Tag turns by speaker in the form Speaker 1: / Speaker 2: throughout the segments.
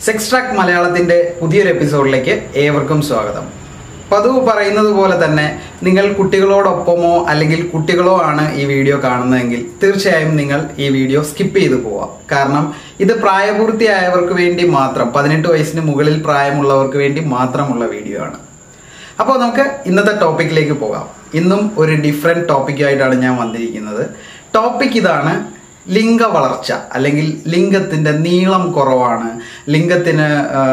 Speaker 1: sex track മലയാളത്തിന്റെ പുതിയൊരു എപ്പിസോഡിലേക്ക് ഏവർക്കും സ്വാഗതം പതിവ് പറയുന്നത് പോലെ തന്നെ നിങ്ങൾ കുട്ടികളോടൊപ്പമോ അല്ലെങ്കിൽ കുട്ടികളോ ആണ് ഈ വീഡിയോ കാണുന്നതെങ്കിൽ തീർച്ചയായും നിങ്ങൾ ഈ വീഡിയോ സ്കിപ്പ് ചെയ്തു പോവാം കാരണം ഇത് പ്രായപൂർത്തിയായവർക്ക് വേണ്ടി മാത്രം പതിനെട്ട് വയസ്സിന് മുകളിൽ പ്രായമുള്ളവർക്ക് വേണ്ടി മാത്രമുള്ള വീഡിയോ ആണ് അപ്പോൾ നമുക്ക് ഇന്നത്തെ ടോപ്പിക്കിലേക്ക് പോകാം ഇന്നും ഒരു ഡിഫറെൻറ്റ് ടോപ്പിക്കായിട്ടാണ് ഞാൻ വന്നിരിക്കുന്നത് ടോപ്പിക് ഇതാണ് ലിംഗ വളർച്ച അല്ലെങ്കിൽ ലിംഗത്തിന്റെ നീളം കുറവാണ് ലിംഗത്തിന്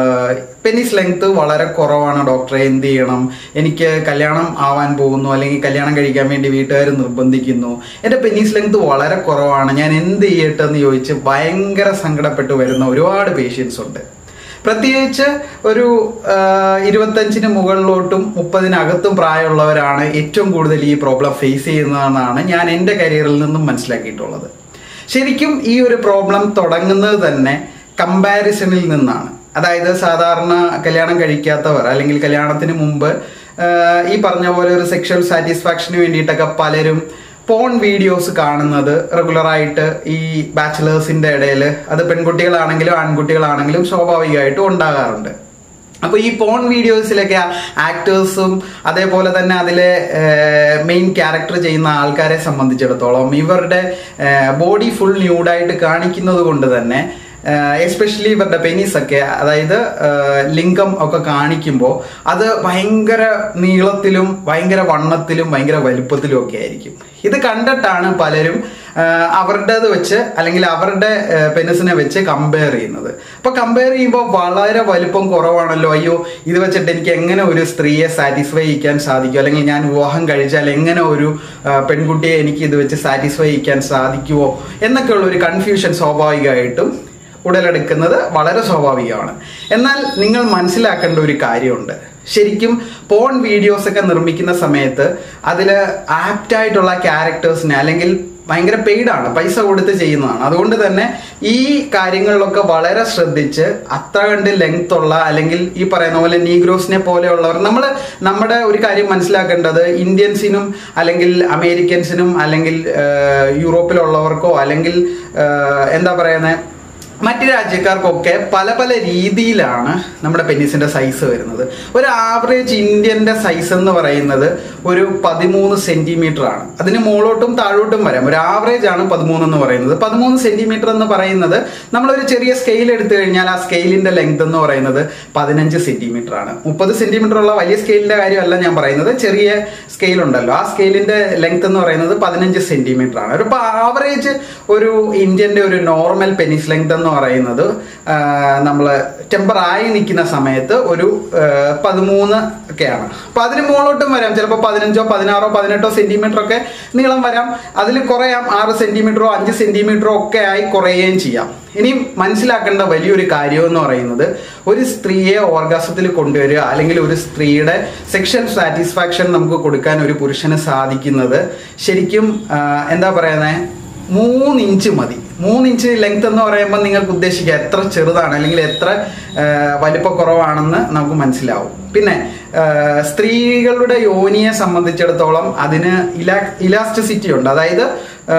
Speaker 1: പെനിസ് ലെങ്ത് വളരെ കുറവാണ് ഡോക്ടറെ എന്ത് ചെയ്യണം എനിക്ക് കല്യാണം ആവാൻ പോകുന്നു അല്ലെങ്കിൽ കല്യാണം കഴിക്കാൻ വേണ്ടി വീട്ടുകാർ നിർബന്ധിക്കുന്നു എൻ്റെ പെനിസ് ലെങ്ത് വളരെ കുറവാണ് ഞാൻ എന്ത് ചെയ്യട്ടെ എന്ന് ചോദിച്ച് ഭയങ്കര സങ്കടപ്പെട്ട് വരുന്ന ഒരുപാട് പേഷ്യൻസ് ഉണ്ട് പ്രത്യേകിച്ച് ഒരു ആ, ഇരുപത്തഞ്ചിന് മുകളിലോട്ടും മുപ്പതിനകത്തും പ്രായമുള്ളവരാണ് ഏറ്റവും കൂടുതൽ ഈ പ്രോബ്ലം ഫേസ് ചെയ്യുന്നതെന്നാണ് ഞാൻ എൻ്റെ കരിയറിൽ നിന്നും മനസ്സിലാക്കിയിട്ടുള്ളത് ശരിക്കും ഈ ഒരു പ്രോബ്ലം തുടങ്ങുന്നത് തന്നെ കമ്പാരിസണിൽ നിന്നാണ് അതായത് സാധാരണ കല്യാണം കഴിക്കാത്തവർ അല്ലെങ്കിൽ കല്യാണത്തിന് മുമ്പ് ആ, ഈ പറഞ്ഞ പോലെ ഒരു സെക്ഷൽ സാറ്റിസ്ഫാക്ഷന് വേണ്ടിയിട്ടൊക്കെ പലരും പോൺ വീഡിയോസ് കാണുന്നത് റെഗുലറായിട്ട് ഈ ബാച്ചിലേഴ്സിന്റെ ഇടയിൽ അത് പെൺകുട്ടികളാണെങ്കിലും ആൺകുട്ടികളാണെങ്കിലും സ്വാഭാവികമായിട്ടും ഉണ്ടാകാറുണ്ട് അപ്പൊ ഈ പോൺ വീഡിയോസിലൊക്കെ ആക്ടേഴ്സും അതേപോലെ തന്നെ അതിലെ മെയിൻ ക്യാരക്ടർ ചെയ്യുന്ന ആൾക്കാരെ സംബന്ധിച്ചിടത്തോളം ഇവരുടെ ബോഡി ഫുൾ ന്യൂഡായിട്ട് കാണിക്കുന്നത് കൊണ്ട് തന്നെ എസ്പെഷ്യലി ഇവരുടെ പെനീസ് ഒക്കെ അതായത് ആഹ് ലിംഗം ഒക്കെ കാണിക്കുമ്പോൾ അത് ഭയങ്കര നീളത്തിലും ഭയങ്കര വണ്ണത്തിലും ഭയങ്കര വലുപ്പത്തിലും ഒക്കെ ആയിരിക്കും ഇത് കണ്ടിട്ടാണ് പലരും ആഹ് അവരുടേത് വെച്ച് അല്ലെങ്കിൽ അവരുടെ പെനിസിനെ വെച്ച് കമ്പയർ ചെയ്യുന്നത് അപ്പൊ കമ്പയർ ചെയ്യുമ്പോൾ വളരെ വലുപ്പം കുറവാണല്ലോ അയ്യോ ഇത് വെച്ചിട്ട് എനിക്ക് എങ്ങനെ ഒരു സ്ത്രീയെ സാറ്റിസ്ഫൈ ചെയ്യിക്കാൻ സാധിക്കും അല്ലെങ്കിൽ ഞാൻ വിവാഹം കഴിച്ചാൽ എങ്ങനെ ഒരു ആഹ് പെൺകുട്ടിയെ എനിക്ക് ഇത് വെച്ച് സാറ്റിസ്ഫൈ ചെയ്യിക്കാൻ സാധിക്കുമോ എന്നൊക്കെയുള്ള ഒരു കൺഫ്യൂഷൻ സ്വാഭാവികമായിട്ടും ഉടലെടുക്കുന്നത് വളരെ സ്വാഭാവികമാണ് എന്നാൽ നിങ്ങൾ മനസ്സിലാക്കേണ്ട ഒരു കാര്യമുണ്ട് ശരിക്കും പോൺ വീഡിയോസ് ഒക്കെ നിർമ്മിക്കുന്ന സമയത്ത് അതിൽ ആപ്റ്റ് ആയിട്ടുള്ള ക്യാരക്ടേഴ്സിനെ അല്ലെങ്കിൽ ഭയങ്കര പെയ്ഡാണ് പൈസ കൊടുത്ത് ചെയ്യുന്നതാണ് അതുകൊണ്ട് തന്നെ ഈ കാര്യങ്ങളിലൊക്കെ വളരെ ശ്രദ്ധിച്ച് അത്ര കണ്ട് ലെങ്ത് ഉള്ള അല്ലെങ്കിൽ ഈ പറയുന്ന പോലെ നീഗ്രോസിനെ പോലെയുള്ളവർ നമ്മൾ നമ്മുടെ ഒരു കാര്യം മനസ്സിലാക്കേണ്ടത് ഇന്ത്യൻസിനും അല്ലെങ്കിൽ അമേരിക്കൻസിനും അല്ലെങ്കിൽ ആഹ് യൂറോപ്പിലുള്ളവർക്കോ അല്ലെങ്കിൽ ആഹ് എന്താ പറയുന്നത് മറ്റ് രാജ്യക്കാർക്കൊക്കെ പല പല രീതിയിലാണ് നമ്മുടെ പെന്നീസിന്റെ സൈസ് വരുന്നത് ഒരു ആവറേജ് ഇന്ത്യന്റെ സൈസ് എന്ന് പറയുന്നത് ഒരു പതിമൂന്ന് സെന്റിമീറ്റർ ആണ് അതിന് മുകളോട്ടും താഴോട്ടും വരാം ഒരു ആവറേജ് ആണ് പതിമൂന്ന് എന്ന് പറയുന്നത് പതിമൂന്ന് സെന്റിമീറ്റർ എന്ന് പറയുന്നത് നമ്മളൊരു ചെറിയ സ്കെയിൽ എടുത്തു കഴിഞ്ഞാൽ ആ സ്കെയിലിന്റെ ലെങ്ത് എന്ന് പറയുന്നത് പതിനഞ്ച് സെന്റിമീറ്റർ ആണ് മുപ്പത് സെന്റിമീറ്റർ ഉള്ള വലിയ സ്കെയിലിന്റെ കാര്യമല്ല ഞാൻ പറയുന്നത് ചെറിയ സ്കെയിൽ ഉണ്ടല്ലോ ആ സ്കെയിലിന്റെ ലെങ്ത് എന്ന് പറയുന്നത് പതിനഞ്ച് സെന്റിമീറ്റർ ആണ് ഒരു ആവറേജ് ഒരു ഇന്ത്യന്റെ ഒരു നോർമൽ പെനിസ് ലെങ്ത് എന്ന് പറയുന്നത് നമ്മൾ ടെമ്പർ ആയി നിൽക്കുന്ന സമയത്ത് ഒരു ആ, പതിമൂന്ന് ഒക്കെയാണ് അപ്പൊ അതിന് മുകളോട്ടും വരാം ചിലപ്പോൾ പതിനഞ്ചോ പതിനാറോ പതിനെട്ടോ സെന്റിമീറ്റർ ഒക്കെ നീളം വരാം അതിൽ കുറയാം ആറ് സെന്റിമീറ്ററോ അഞ്ച് സെന്റിമീറ്ററോ ഒക്കെ ആയി കുറയുകയും ചെയ്യാം ഇനി മനസ്സിലാക്കേണ്ട വലിയൊരു കാര്യം എന്ന് പറയുന്നത് ഒരു സ്ത്രീയെ ഓർഗാസത്തിൽ കൊണ്ടുവരിക അല്ലെങ്കിൽ ഒരു സ്ത്രീയുടെ സെക്ഷൽ സാറ്റിസ്ഫാക്ഷൻ നമുക്ക് കൊടുക്കാൻ ഒരു പുരുഷന് സാധിക്കുന്നത് ശരിക്കും ആ, എന്താ പറയുന്നത് മൂന്ന് ഇഞ്ച് മതി മൂന്ന് ഇഞ്ച് ലെങ്ത് എന്ന് പറയുമ്പോൾ നിങ്ങൾക്ക് ഉദ്ദേശിക്കുക എത്ര ചെറുതാണ് അല്ലെങ്കിൽ എത്ര ആ, വലിപ്പക്കുറവാണെന്ന് നമുക്ക് മനസ്സിലാവും പിന്നെ ആ, സ്ത്രീകളുടെ യോനിയെ സംബന്ധിച്ചിടത്തോളം അതിന് ഇലാ ഇലാസ്റ്റിസിറ്റി ഉണ്ട് അതായത് ആ,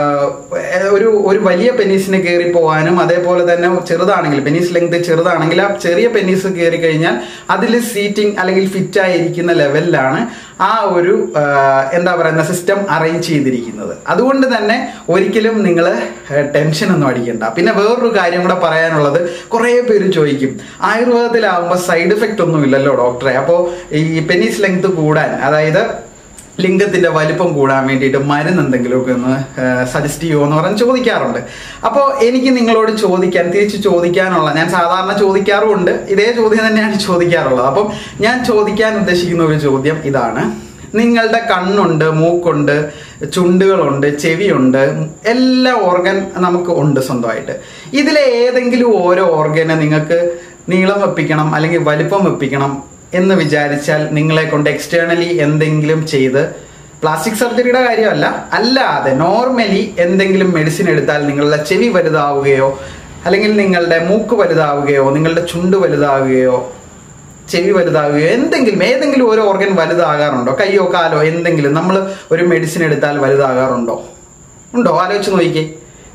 Speaker 1: ഒരു ഒരു വലിയ പെനീസിന് കയറി പോകാനും അതേപോലെ തന്നെ ചെറുതാണെങ്കിൽ പെനീസ് ലെങ്ത് ചെറുതാണെങ്കിൽ ആ ചെറിയ പെനീസ് കയറി കഴിഞ്ഞാൽ അതിൽ സീറ്റിംഗ് അല്ലെങ്കിൽ ഫിറ്റ് ആയിരിക്കുന്ന ലെവലിലാണ് ആ ഒരു ആ, എന്താ പറയുന്ന സിസ്റ്റം അറേഞ്ച് ചെയ്തിരിക്കുന്നത് അതുകൊണ്ട് തന്നെ ഒരിക്കലും നിങ്ങൾ ടെൻഷൻ ഒന്നും അടിക്കണ്ട പിന്നെ വേറൊരു കാര്യം കൂടെ പറയാനുള്ളത് കുറേ പേര് ചോദിക്കും ആയുർവേദത്തിലാവുമ്പോൾ സൈഡ് എഫക്റ്റ് ഒന്നും ഇല്ലല്ലോ ഡോക്ടറെ അപ്പോൾ ഈ പെനീസ് ലെങ്ത് കൂടാൻ അതായത് ലിംഗത്തിന്റെ വലിപ്പം കൂടാൻ വേണ്ടിയിട്ട് മരുന്ന് എന്തെങ്കിലുമൊക്കെ ഒന്ന് സജസ്റ്റ് ചെയ്യുമോ എന്ന് പറഞ്ഞ് ചോദിക്കാറുണ്ട് അപ്പോൾ എനിക്ക് നിങ്ങളോട് ചോദിക്കാൻ തിരിച്ച് ചോദിക്കാനുള്ള ഞാൻ സാധാരണ ചോദിക്കാറുമുണ്ട് ഇതേ ചോദ്യം തന്നെയാണ് ചോദിക്കാറുള്ളത് അപ്പം ഞാൻ ചോദിക്കാൻ ഉദ്ദേശിക്കുന്ന ഒരു ചോദ്യം ഇതാണ് നിങ്ങളുടെ കണ്ണുണ്ട് മൂക്കുണ്ട് ചുണ്ടുകളുണ്ട് ചെവിയുണ്ട് എല്ലാ ഓർഗൻ നമുക്ക് ഉണ്ട് സ്വന്തമായിട്ട് ഇതിലെ ഏതെങ്കിലും ഓരോ ഓർഗനെ നിങ്ങൾക്ക് നീളം വെപ്പിക്കണം അല്ലെങ്കിൽ വലിപ്പം വെപ്പിക്കണം എന്ന് വിചാരിച്ചാൽ നിങ്ങളെ കൊണ്ട് എക്സ്റ്റേണലി എന്തെങ്കിലും ചെയ്ത് പ്ലാസ്റ്റിക് സർജറിയുടെ കാര്യമല്ല അല്ലാതെ നോർമലി എന്തെങ്കിലും മെഡിസിൻ എടുത്താൽ നിങ്ങളുടെ ചെവി വലുതാവുകയോ അല്ലെങ്കിൽ നിങ്ങളുടെ മൂക്ക് വലുതാവുകയോ നിങ്ങളുടെ ചുണ്ട് വലുതാവുകയോ ചെവി വലുതാവുകയോ എന്തെങ്കിലും ഏതെങ്കിലും ഒരു ഓർഗൻ വലുതാകാറുണ്ടോ കയ്യോ കാലോ എന്തെങ്കിലും നമ്മൾ ഒരു മെഡിസിൻ എടുത്താൽ വലുതാകാറുണ്ടോ ഉണ്ടോ ആലോചിച്ച് നോക്കിക്കേ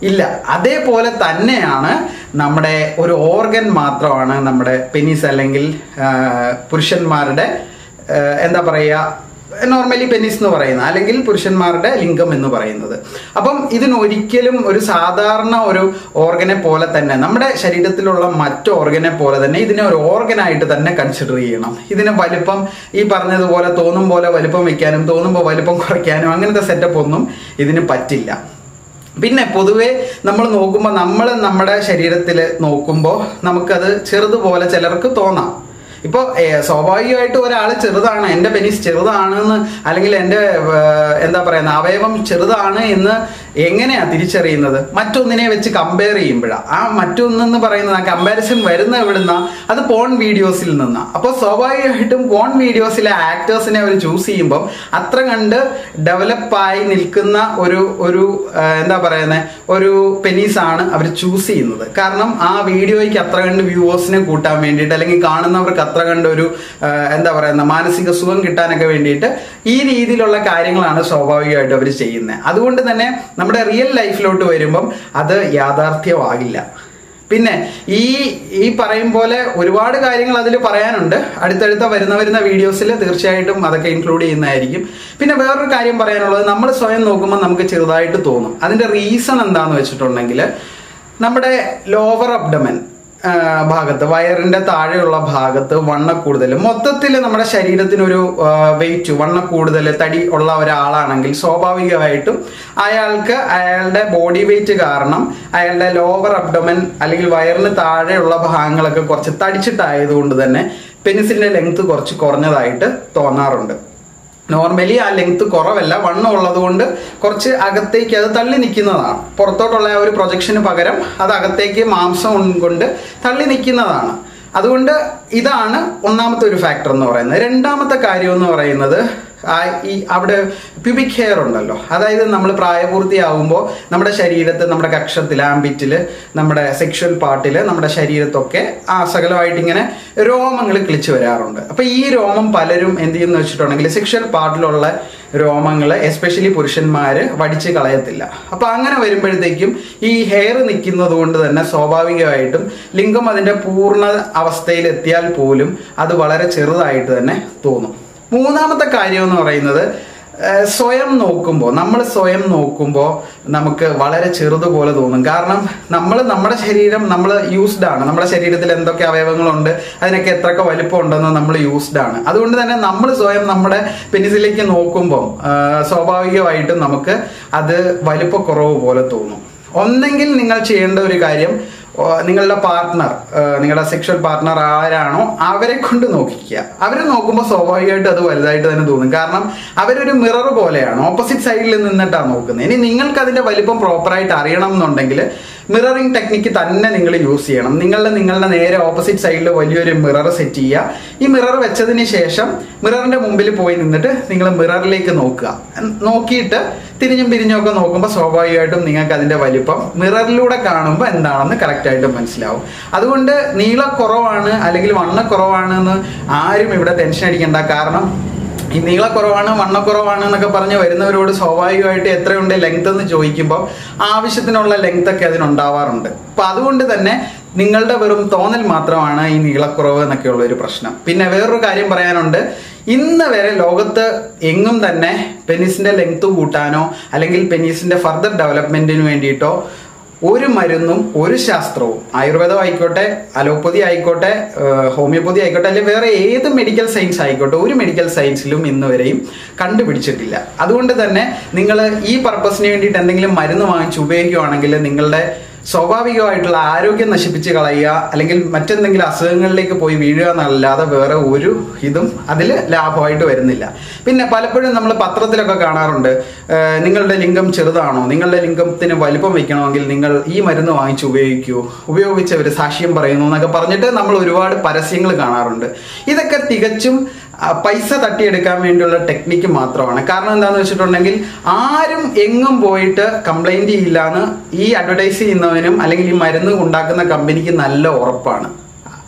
Speaker 1: ഇല്ല അതേപോലെ തന്നെയാണ് നമ്മുടെ ഒരു ഓർഗൻ മാത്രമാണ് നമ്മുടെ പെനിസ് അല്ലെങ്കിൽ ആ, പുരുഷന്മാരുടെ ആ, എന്താ പറയുക നോർമലി പെനിസ് എന്ന് പറയുന്നത് അല്ലെങ്കിൽ പുരുഷന്മാരുടെ ലിംഗം എന്ന് പറയുന്നത് അപ്പം ഇതിനൊരിക്കലും ഒരു സാധാരണ ഒരു ഓർഗനെ പോലെ തന്നെ നമ്മുടെ ശരീരത്തിലുള്ള മറ്റു ഓർഗനെ പോലെ തന്നെ ഇതിനെ ഒരു ഓർഗനായിട്ട് തന്നെ കൺസിഡർ ചെയ്യണം ഇതിന് വലിപ്പം ഈ പറഞ്ഞതുപോലെ തോന്നും പോലെ വലിപ്പം വെക്കാനും തോന്നുമ്പോൾ വലിപ്പം കുറയ്ക്കാനും അങ്ങനത്തെ സെറ്റപ്പ് ഒന്നും ഇതിന് പറ്റില്ല പിന്നെ പൊതുവേ നമ്മൾ നോക്കുമ്പോൾ നമ്മൾ നമ്മുടെ ശരീരത്തിൽ നോക്കുമ്പോൾ നമുക്കത് ചെറുതുപോലെ ചിലർക്ക് തോന്നാം ഇപ്പോൾ സ്വാഭാവികമായിട്ട് ഒരാൾ ചെറുതാണ് എൻ്റെ പെനിസ് ചെറുതാണെന്ന് അല്ലെങ്കിൽ എൻ്റെ ഏർ, എന്താ പറയുന്ന അവയവം ചെറുതാണ് എന്ന് എങ്ങനെയാ തിരിച്ചറിയുന്നത് മറ്റൊന്നിനെ വെച്ച് കമ്പയർ ചെയ്യുമ്പോഴാണ് ആ മറ്റൊന്നെന്ന് പറയുന്നത് ആ കമ്പാരിസൺ വരുന്ന എവിടുന്ന അത് പോൺ വീഡിയോസിൽ നിന്നാണ് അപ്പോൾ സ്വാഭാവികമായിട്ടും പോൺ വീഡിയോസിലെ ആക്ടേഴ്സിനെ അവർ ചൂസ് ചെയ്യുമ്പോൾ അത്ര കണ്ട് ഡെവലപ്പായി നിൽക്കുന്ന ഒരു ഒരു ആ, എന്താ പറയുന്നത് ഒരു പെനീസാണ് അവർ ചൂസ് ചെയ്യുന്നത് കാരണം ആ വീഡിയോയ്ക്ക് അത്ര കണ്ട് വ്യൂവേഴ്സിനെ കൂട്ടാൻ വേണ്ടിയിട്ട് അല്ലെങ്കിൽ കാണുന്നവർക്ക് അത്ര കണ്ട് ഒരു ആ, എന്താ പറയുന്ന മാനസിക സുഖം കിട്ടാനൊക്കെ വേണ്ടിയിട്ട് ഈ രീതിയിലുള്ള കാര്യങ്ങളാണ് സ്വാഭാവികമായിട്ട് അവർ ചെയ്യുന്നത് അതുകൊണ്ട് തന്നെ നമ്മുടെ റിയൽ ലൈഫിലോട്ട് വരുമ്പം അത് യാഥാർത്ഥ്യമാകില്ല പിന്നെ ഈ ഈ പറയും പോലെ ഒരുപാട് കാര്യങ്ങൾ അതിൽ പറയാനുണ്ട് അടുത്തടുത്ത വരുന്ന വരുന്ന വീഡിയോസിൽ തീർച്ചയായിട്ടും അതൊക്കെ ഇൻക്ലൂഡ് ചെയ്യുന്നതായിരിക്കും പിന്നെ വേറൊരു കാര്യം പറയാനുള്ളത് നമ്മൾ സ്വയം നോക്കുമ്പോൾ നമുക്ക് ചെറുതായിട്ട് തോന്നും അതിന്റെ റീസൺ എന്താന്ന് വെച്ചിട്ടുണ്ടെങ്കിൽ നമ്മുടെ ലോവർ അബ്ഡമൻ ഭാഗത്ത് വയറിന്റെ താഴെയുള്ള ഭാഗത്ത് വണ്ണ കൂടുതൽ മൊത്തത്തിൽ നമ്മുടെ ശരീരത്തിനൊരു വെയിറ്റ് വണ്ണ കൂടുതൽ തടി ഉള്ള ഒരാളാണെങ്കിൽ സ്വാഭാവികമായിട്ടും അയാൾക്ക് അയാളുടെ ബോഡി വെയിറ്റ് കാരണം അയാളുടെ ലോവർ അബ്ഡമൻ അല്ലെങ്കിൽ വയറിന് താഴെയുള്ള ഭാഗങ്ങളൊക്കെ കുറച്ച് തടിച്ചിട്ടായതുകൊണ്ട് തന്നെ പെനിസിന്റെ ലെങ്ത് കുറച്ച് കുറഞ്ഞതായിട്ട് തോന്നാറുണ്ട് നോർമലി ആ ലെങ്ത് കുറവല്ല വണ്ണം ഉള്ളത് കൊണ്ട് കുറച്ച് അകത്തേക്ക് അത് തള്ളി നിൽക്കുന്നതാണ് പുറത്തോട്ടുള്ള ആ ഒരു പ്രൊജക്ഷന് പകരം അത് അകത്തേക്ക് മാംസം കൊണ്ട് തള്ളി നിൽക്കുന്നതാണ് അതുകൊണ്ട് ഇതാണ് ഒന്നാമത്തെ ഒരു ഫാക്ടർ എന്ന് പറയുന്നത് രണ്ടാമത്തെ കാര്യം എന്ന് പറയുന്നത് ആ ഈ അവിടെ പ്യൂബിക് ഹെയർ ഉണ്ടല്ലോ അതായത് നമ്മൾ പ്രായപൂർത്തിയാകുമ്പോൾ നമ്മുടെ ശരീരത്ത് നമ്മുടെ കക്ഷത്തിൽ ആംബിറ്റിൽ നമ്മുടെ സെക്ഷൽ പാർട്ടിൽ നമ്മുടെ ശരീരത്തൊക്കെ ആ സകലമായിട്ട് ഇങ്ങനെ രോമങ്ങൾ കിളിച്ചു വരാറുണ്ട് അപ്പൊ ഈ രോമം പലരും എന്ത് ചെയ്യുന്ന വെച്ചിട്ടുണ്ടെങ്കിൽ സെക്ഷൽ പാർട്ടിലുള്ള രോമങ്ങൾ എസ്പെഷ്യലി പുരുഷന്മാര് വടിച്ച് കളയത്തില്ല അപ്പൊ അങ്ങനെ വരുമ്പോഴത്തേക്കും ഈ ഹെയർ നിൽക്കുന്നത് കൊണ്ട് തന്നെ സ്വാഭാവികമായിട്ടും ലിംഗം അതിന്റെ പൂർണ്ണ അവസ്ഥയിൽ എത്തിയാൽ പോലും അത് വളരെ ചെറുതായിട്ട് തന്നെ തോന്നും മൂന്നാമത്തെ കാര്യം എന്ന് പറയുന്നത് ഏഹ് സ്വയം നോക്കുമ്പോൾ നമ്മൾ സ്വയം നോക്കുമ്പോൾ നമുക്ക് വളരെ ചെറുതുപോലെ തോന്നും കാരണം നമ്മൾ നമ്മുടെ ശരീരം നമ്മൾ യൂസ്ഡ് ആണ് നമ്മുടെ ശരീരത്തിൽ എന്തൊക്കെ അവയവങ്ങളുണ്ട് അതിനൊക്കെ എത്രയൊക്കെ വലിപ്പം ഉണ്ടെന്ന് നമ്മൾ യൂസ്ഡ് ആണ് അതുകൊണ്ട് തന്നെ നമ്മൾ സ്വയം നമ്മുടെ പെനിസിലേക്ക് നോക്കുമ്പോൾ ഏഹ് സ്വാഭാവികമായിട്ടും നമുക്ക് അത് വലിപ്പക്കുറവ് പോലെ തോന്നും ഒന്നെങ്കിൽ നിങ്ങൾ ചെയ്യേണ്ട ഒരു കാര്യം ഓ, നിങ്ങളുടെ പാർട്ട്ണർ നിങ്ങളുടെ സെക്ഷൽ പാർട്ട്ണർ ആരാണോ അവരെ കൊണ്ട് നോക്കിക്കുക അവരെ നോക്കുമ്പോൾ സ്വാഭാവികമായിട്ട് അത് വലുതായിട്ട് തന്നെ തോന്നും കാരണം അവരൊരു മിറർ പോലെയാണ് ഓപ്പോസിറ്റ് സൈഡിൽ നിന്നിട്ടാണ് നോക്കുന്നത് ഇനി നിങ്ങൾക്ക് അതിന്റെ വലിപ്പം പ്രോപ്പറായിട്ട് അറിയണം എന്നുണ്ടെങ്കിൽ മിററിംഗ് ടെക്നിക്ക് തന്നെ നിങ്ങൾ യൂസ് ചെയ്യണം നിങ്ങളുടെ നിങ്ങളുടെ നേരെ ഓപ്പോസിറ്റ് സൈഡിൽ വലിയൊരു മിറർ സെറ്റ് ചെയ്യുക ഈ മിറർ വെച്ചതിന് ശേഷം മിററിന്റെ മുമ്പിൽ പോയി നിന്നിട്ട് നിങ്ങൾ മിററിലേക്ക് നോക്കുക നോക്കിയിട്ട് തിരിഞ്ഞും പിരിഞ്ഞും ഒക്കെ നോക്കുമ്പോൾ സ്വാഭാവികമായിട്ടും നിങ്ങൾക്ക് അതിന്റെ വലിപ്പം മിററിലൂടെ കാണുമ്പോൾ എന്താണെന്ന് കറക്റ്റ് ആയിട്ട് മനസ്സിലാവും അതുകൊണ്ട് നീളക്കുറവാണ് അല്ലെങ്കിൽ വണ്ണക്കുറവാണ് എന്ന് ആരും ഇവിടെ ടെൻഷൻ അടിക്കേണ്ട കാരണം ഈ നീളക്കുറവാണ് വണ്ണക്കുറവാണ് എന്നൊക്കെ പറഞ്ഞ് വരുന്നവരോട് സ്വാഭാവികമായിട്ട് എത്രയുണ്ട് ലെങ്ത് എന്ന് ചോദിക്കുമ്പോൾ ആവശ്യത്തിനുള്ള ലെങ്ത് ഒക്കെ അതിനുണ്ടാവാറുണ്ട് അപ്പൊ അതുകൊണ്ട് തന്നെ നിങ്ങളുടെ വെറും തോന്നൽ മാത്രമാണ് ഈ നീളക്കുറവ് എന്നൊക്കെയുള്ള ഒരു പ്രശ്നം പിന്നെ വേറൊരു കാര്യം പറയാനുണ്ട് ഇന്ന് വരെ ലോകത്ത് എങ്ങും തന്നെ പെനിസിന്റെ ലെങ്ത് കൂട്ടാനോ അല്ലെങ്കിൽ പെനീസിന്റെ ഫർദർ ഡെവലപ്മെന്റിന് വേണ്ടിയിട്ടോ ഒരു മരുന്നും ഒരു ശാസ്ത്രവും ആയുർവേദം ആയിക്കോട്ടെ അലോപ്പതി ആയിക്കോട്ടെ ഏഹ് ഹോമിയോപ്പതി ആയിക്കോട്ടെ അല്ലെങ്കിൽ വേറെ ഏത് മെഡിക്കൽ സയൻസ് ആയിക്കോട്ടെ ഒരു മെഡിക്കൽ സയൻസിലും ഇന്ന് വരെയും കണ്ടുപിടിച്ചിട്ടില്ല അതുകൊണ്ട് തന്നെ നിങ്ങൾ ഈ പർപ്പസിന് വേണ്ടിയിട്ട് എന്തെങ്കിലും മരുന്ന് വാങ്ങിച്ച് ഉപയോഗിക്കുകയാണെങ്കിൽ നിങ്ങളുടെ സ്വാഭാവികമായിട്ടുള്ള ആരോഗ്യം നശിപ്പിച്ച് കളയുക അല്ലെങ്കിൽ മറ്റെന്തെങ്കിലും അസുഖങ്ങളിലേക്ക് പോയി വീഴുക എന്നല്ലാതെ വേറെ ഒരു ഇതും അതിൽ ലാഭമായിട്ട് വരുന്നില്ല പിന്നെ പലപ്പോഴും നമ്മൾ പത്രത്തിലൊക്കെ കാണാറുണ്ട് ഏഹ് നിങ്ങളുടെ ലിംഗം ചെറുതാണോ നിങ്ങളുടെ ലിംഗത്തിന് വലിപ്പം വെക്കണമെങ്കിൽ നിങ്ങൾ ഈ മരുന്ന് വാങ്ങിച്ച് ഉപയോഗിക്കൂ ഉപയോഗിച്ചവർ സാക്ഷ്യം പറയുന്നു എന്നൊക്കെ പറഞ്ഞിട്ട് നമ്മൾ ഒരുപാട് പരസ്യങ്ങൾ കാണാറുണ്ട് ഇതൊക്കെ തികച്ചും ആ, പൈസ തട്ടിയെടുക്കാൻ വേണ്ടിയുള്ള ടെക്നിക്ക് മാത്രമാണ് കാരണം എന്താണെന്ന് വെച്ചിട്ടുണ്ടെങ്കിൽ ആരും എങ്ങും പോയിട്ട് കംപ്ലൈന്റ് ചെയ്യില്ല എന്ന് ഈ അഡ്വർടൈസ് ചെയ്യുന്നവനും അല്ലെങ്കിൽ ഈ മരുന്ന് ഉണ്ടാക്കുന്ന കമ്പനിക്ക് നല്ല ഉറപ്പാണ്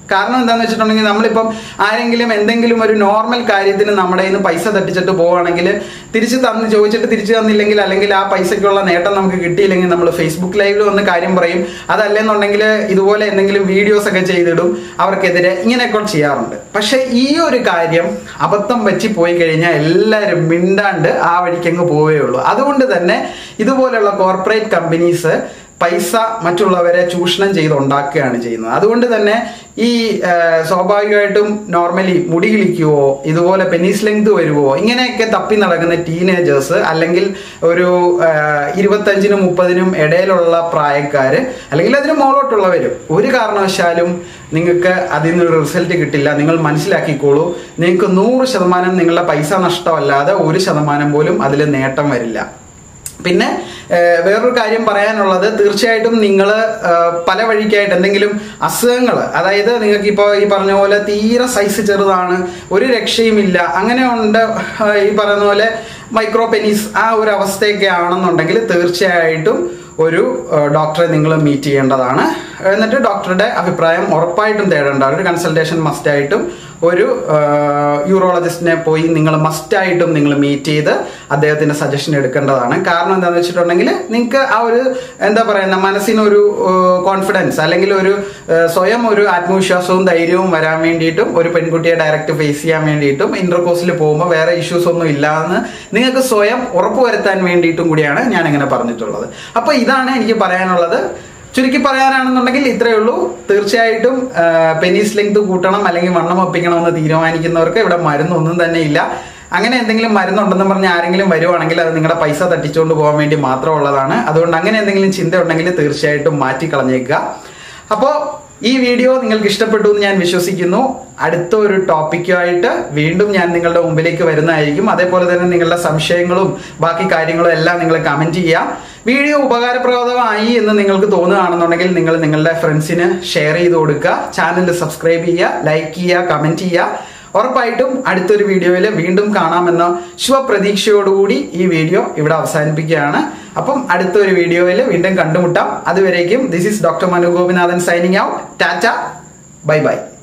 Speaker 1: കാരണം എന്താണെന്ന് വെച്ചിട്ടുണ്ടെങ്കിൽ നമ്മളിപ്പം ആരെങ്കിലും എന്തെങ്കിലും ഒരു നോർമൽ കാര്യത്തിന് നമ്മുടെ കയ്യിൽ നിന്ന് പൈസ തട്ടിച്ചിട്ട് പോവുകയാണെങ്കിൽ തിരിച്ച് തന്ന് ചോദിച്ചിട്ട് തിരിച്ചു തന്നില്ലെങ്കിൽ അല്ലെങ്കിൽ ആ പൈസയ്ക്കുള്ള നേട്ടം നമുക്ക് കിട്ടിയില്ലെങ്കിൽ നമ്മൾ ഫേസ്ബുക്ക് ലൈവിൽ വന്ന് കാര്യം പറയും അതല്ലെന്നുണ്ടെങ്കിൽ ഇതുപോലെ എന്തെങ്കിലും വീഡിയോസ് ഒക്കെ ചെയ്തിടും അവർക്കെതിരെ ഇങ്ങനെയൊക്കെ ചെയ്യാറുണ്ട് പക്ഷെ ഈ ഒരു കാര്യം അബദ്ധം പറ്റി പോയി കഴിഞ്ഞാൽ എല്ലാവരും മിണ്ടാണ്ട് ആ വഴിക്കങ്ങ് പോവേ ഉള്ളൂ അതുകൊണ്ട് തന്നെ ഇതുപോലെയുള്ള കോർപ്പറേറ്റ് കമ്പനീസ് പൈസ മറ്റുള്ളവരെ ചൂഷണം ചെയ്ത് ഉണ്ടാക്കുകയാണ് ചെയ്യുന്നത് അതുകൊണ്ട് തന്നെ ഈ ആ, സ്വാഭാവികമായിട്ടും നോർമലി മുടി കിളിക്കുവോ ഇതുപോലെ പെനീസ് ലെങ്ത് വരുവോ ഇങ്ങനെയൊക്കെ തപ്പി നടക്കുന്ന ടീനേജേഴ്സ് അല്ലെങ്കിൽ ഒരു ആ, ഇരുപത്തഞ്ചിനും മുപ്പതിനും ഇടയിലുള്ള പ്രായക്കാര് അല്ലെങ്കിൽ അതിന് മുകളോട്ടുള്ളവരും ഒരു കാരണവശാലും നിങ്ങൾക്ക് അതിൽ നിന്നൊരു റിസൾട്ട് കിട്ടില്ല നിങ്ങൾ മനസ്സിലാക്കിക്കോളൂ നിങ്ങൾക്ക് നൂറ് ശതമാനം നിങ്ങളുടെ പൈസ നഷ്ടമല്ലാതെ ഒരു ശതമാനം പോലും അതിൽ നേട്ടം വരില്ല പിന്നെ ഏഹ്, വേറൊരു കാര്യം പറയാനുള്ളത് തീർച്ചയായിട്ടും നിങ്ങൾ പല വഴിക്കായിട്ട് എന്തെങ്കിലും അസുഖങ്ങൾ അതായത് നിങ്ങൾക്ക് ഇപ്പോൾ ഈ പറഞ്ഞ പോലെ തീരെ സൈസ് ചെറുതാണ് ഒരു രക്ഷയുമില്ല അങ്ങനെ ഉണ്ട് ഏഹ്, ഈ പറയുന്ന പോലെ മൈക്രോ പെനീസ് ആ ഒരു അവസ്ഥയൊക്കെ ആണെന്നുണ്ടെങ്കിൽ തീർച്ചയായിട്ടും ഒരു ഏഹ്, ഡോക്ടറെ നിങ്ങൾ മീറ്റ് ചെയ്യേണ്ടതാണ് എന്നിട്ട് ഡോക്ടറുടെ അഭിപ്രായം ഉറപ്പായിട്ടും തേടേണ്ടതാണ് ഒരു കൺസൾട്ടേഷൻ മസ്റ്റായിട്ടും ഒരു യൂറോളജിസ്റ്റിനെ പോയി നിങ്ങൾ മസ്റ്റായിട്ടും നിങ്ങൾ മീറ്റ് ചെയ്ത് അദ്ദേഹത്തിന്റെ സജഷൻ എടുക്കേണ്ടതാണ് കാരണം എന്താണെന്ന് വെച്ചിട്ടുണ്ടെങ്കിൽ നിങ്ങൾക്ക് ആ ഒരു എന്താ പറയുന്ന മനസ്സിനൊരു കോൺഫിഡൻസ് അല്ലെങ്കിൽ ഒരു ഏഹ്, സ്വയം ഒരു ആത്മവിശ്വാസവും ധൈര്യവും വരാൻ വേണ്ടിയിട്ടും ഒരു പെൺകുട്ടിയെ ഡയറക്റ്റ് ഫേസ് ചെയ്യാൻ വേണ്ടിയിട്ടും ഇന്റർകോഴ്സിൽ പോകുമ്പോൾ വേറെ ഇഷ്യൂസ് ഒന്നും ഇല്ലാന്ന് നിങ്ങൾക്ക് സ്വയം ഉറപ്പുവരുത്താൻ വേണ്ടിയിട്ടും കൂടിയാണ് ഞാൻ ഇങ്ങനെ പറഞ്ഞിട്ടുള്ളത് അപ്പൊ ഇതാണ് എനിക്ക് പറയാനുള്ളത് ചുരുക്കി പറയാനാണെന്നുണ്ടെങ്കിൽ ഇത്രയേ ഉള്ളൂ തീർച്ചയായിട്ടും പെനീസ് ലെങ്ത് കൂട്ടണം അല്ലെങ്കിൽ വണ്ണം ഒപ്പിക്കണം എന്ന് തീരുമാനിക്കുന്നവർക്ക് ഇവിടെ മരുന്നൊന്നും തന്നെ ഇല്ല അങ്ങനെ എന്തെങ്കിലും മരുന്നുണ്ടെന്ന് പറഞ്ഞ് ആരെങ്കിലും വരുവാണെങ്കിൽ അത് നിങ്ങളുടെ പൈസ തട്ടിച്ചുകൊണ്ട് പോകാൻ വേണ്ടി മാത്രമുള്ളതാണ് അതുകൊണ്ട് അങ്ങനെ എന്തെങ്കിലും ചിന്ത ഉണ്ടെങ്കിൽ തീർച്ചയായിട്ടും മാറ്റി കളഞ്ഞേക്കുക അപ്പോൾ ഈ വീഡിയോ നിങ്ങൾക്ക് ഇഷ്ടപ്പെട്ടു എന്ന് ഞാൻ വിശ്വസിക്കുന്നു അടുത്ത ഒരു ടോപ്പിക്കുമായിട്ട് വീണ്ടും ഞാൻ നിങ്ങളുടെ മുമ്പിലേക്ക് വരുന്നതായിരിക്കും അതേപോലെ തന്നെ നിങ്ങളുടെ സംശയങ്ങളും ബാക്കി കാര്യങ്ങളും എല്ലാം നിങ്ങൾ കമന്റ് ചെയ്യാം വീഡിയോ ഉപകാരപ്രദമായി എന്ന് നിങ്ങൾക്ക് തോന്നുകയാണെന്നുണ്ടെങ്കിൽ നിങ്ങൾ നിങ്ങളുടെ ഫ്രണ്ട്സിന് ഷെയർ ചെയ്ത് കൊടുക്കുക ചാനൽ സബ്സ്ക്രൈബ് ചെയ്യുക ലൈക്ക് ചെയ്യുക കമന്റ് ചെയ്യുക ഉറപ്പായിട്ടും അടുത്തൊരു വീഡിയോയിൽ വീണ്ടും കാണാമെന്ന ശുഭപ്രതീക്ഷയോടുകൂടി ഈ വീഡിയോ ഇവിടെ അവസാനിപ്പിക്കുകയാണ് അപ്പം അടുത്തൊരു വീഡിയോയിൽ വീണ്ടും കണ്ടുമുട്ടാം അതുവരേക്കും this is doctor Manu Gopinathan signing out tata bye by